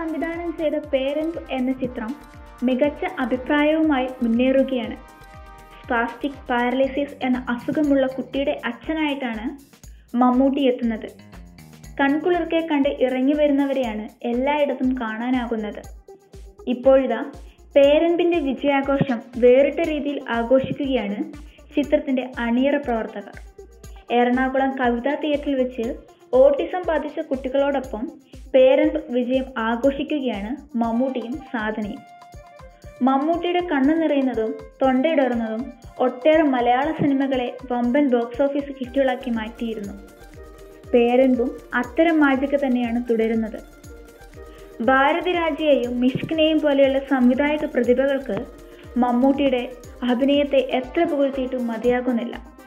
സംവിധാനം ചെയ്ത പേരൻറ് എന്ന ചിത്രം മികച്ച അഭിപ്രായവുമായി മുന്നേറുകയാണ് സ്പാസ്റ്റിക് പാരലൈസിസ് എന്ന അസുഖമുള്ള കുട്ടിയുടെ അച്ഛനായിട്ടാണ് മമ്മൂട്ടി എത്തുന്നത് കൺകുളിർക്കെ കണ്ട് ഇറങ്ങി വരുന്നവരെയാണ് എല്ലായിടത്തും കാണാനാകുന്നത് ഇപ്പോഴിതാ പേരൻപിൻ്റെ വിജയാഘോഷം വേറിട്ട രീതിയിൽ ആഘോഷിക്കുകയാണ് ചിത്രത്തിൻ്റെ അണിയറ പ്രവർത്തകർ എറണാകുളം കവിതാ തിയേറ്ററിൽ വെച്ച് ഓട്ടിസം ബാധിച്ച കുട്ടികളോടൊപ്പം പേരൻപ് വിജയം ആഘോഷിക്കുകയാണ് മമ്മൂട്ടിയും സാധനയും മമ്മൂട്ടിയുടെ കണ്ണു നിറയുന്നതും തൊണ്ടയിടറുന്നതും ഒട്ടേറെ മലയാള സിനിമകളെ വമ്പൻ ബോക്സ് ഓഫീസ് ഹിറ്റുകളാക്കി മാറ്റിയിരുന്നു പേരൻപും അത്തരം മാജിക തന്നെയാണ് തുടരുന്നത് ഭാരതിരാജയെയും മിഷ്കിനെയും പോലെയുള്ള സംവിധായക പ്രതിഭകൾക്ക് മമ്മൂട്ടിയുടെ അഭിനയത്തെ എത്ര പുകഴ്ത്തിയിട്ടും മതിയാകുന്നില്ല